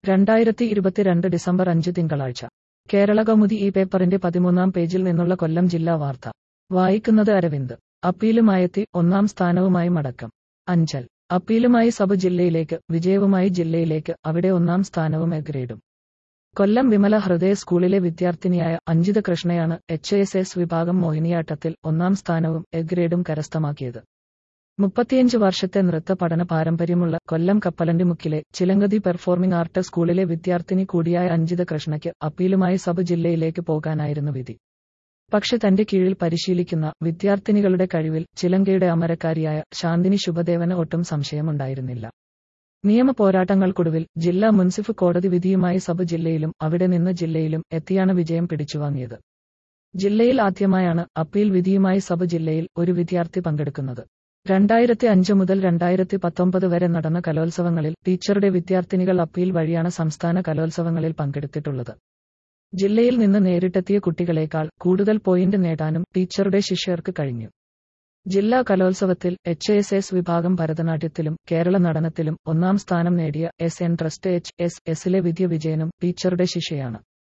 രണ്ടായിരത്തി ഇരുപത്തിരണ്ട് ഡിസംബർ അഞ്ച് തിങ്കളാഴ്ച കേരള കൗമുദി ഈ പേപ്പറിന്റെ പതിമൂന്നാം പേജിൽ നിന്നുള്ള കൊല്ലം ജില്ലാ വാർത്ത വായിക്കുന്നത് അരവിന്ദ് അപ്പീലുമായെത്തി ഒന്നാം സ്ഥാനവുമായി മടക്കം അഞ്ചൽ അപ്പീലുമായി സബ് ജില്ലയിലേക്ക് വിജയവുമായി ജില്ലയിലേക്ക് അവിടെ ഒന്നാം സ്ഥാനവും എ ഗ്രേഡും കൊല്ലം വിമല ഹൃദയ സ്കൂളിലെ വിദ്യാർത്ഥിനിയായ അഞ്ജിത കൃഷ്ണയാണ് എച്ച് എസ് എസ് വിഭാഗം മോഹിനിയാട്ടത്തിൽ ഒന്നാം സ്ഥാനവും എ ഗ്രേഡും കരസ്ഥമാക്കിയത് മുപ്പത്തിയഞ്ച് വർഷത്തെ നൃത്ത പഠന പാരമ്പര്യമുള്ള കൊല്ലം കപ്പലണ്ടിമുക്കിലെ ചിലങ്കതി പെർഫോമിംഗ് ആർട്ട് സ്കൂളിലെ വിദ്യാർത്ഥിനി കൂടിയായ അഞ്ജിത കൃഷ്ണയ്ക്ക് അപ്പീലുമായി സബ് ജില്ലയിലേക്ക് പോകാനായിരുന്നു വിധി പക്ഷെ തന്റെ കീഴിൽ പരിശീലിക്കുന്ന വിദ്യാർത്ഥിനികളുടെ കഴിവിൽ ചിലങ്കയുടെ അമരക്കാരിയായ ശാന്തിനി ശുഭദേവന് ഒട്ടും സംശയമുണ്ടായിരുന്നില്ല നിയമ പോരാട്ടങ്ങൾക്കൊടുവിൽ ജില്ലാ മുൻസിഫ് കോടതി വിധിയുമായി സബ് ജില്ലയിലും അവിടെ നിന്ന് ജില്ലയിലും എത്തിയാണ് വിജയം പിടിച്ചുവാങ്ങിയത് ജില്ലയിൽ ആദ്യമായാണ് അപ്പീൽ വിധിയുമായി സബ് ജില്ലയിൽ ഒരു വിദ്യാർത്ഥി പങ്കെടുക്കുന്നത് രണ്ടായിരത്തി അഞ്ച് മുതൽ രണ്ടായിരത്തി പത്തൊമ്പത് വരെ നടന്ന കലോത്സവങ്ങളിൽ ടീച്ചറുടെ വിദ്യാർത്ഥിനികൾ അപ്പീൽ വഴിയാണ് സംസ്ഥാന കലോത്സവങ്ങളിൽ പങ്കെടുത്തിട്ടുള്ളത് ജില്ലയിൽ നിന്ന് നേരിട്ടെത്തിയ കുട്ടികളെക്കാൾ കൂടുതൽ പോയിന്റ് നേടാനും ടീച്ചറുടെ ശിഷ്യർക്ക് കഴിഞ്ഞു ജില്ലാ കലോത്സവത്തിൽ എച്ച് എസ് എസ് വിഭാഗം ഭരതനാട്യത്തിലും കേരള നടനത്തിലും ഒന്നാം സ്ഥാനം നേടിയ S N trust H S എസിലെ വിദ്യ വിജയനും ടീച്ചറുടെ ശിഷ്യയാണ്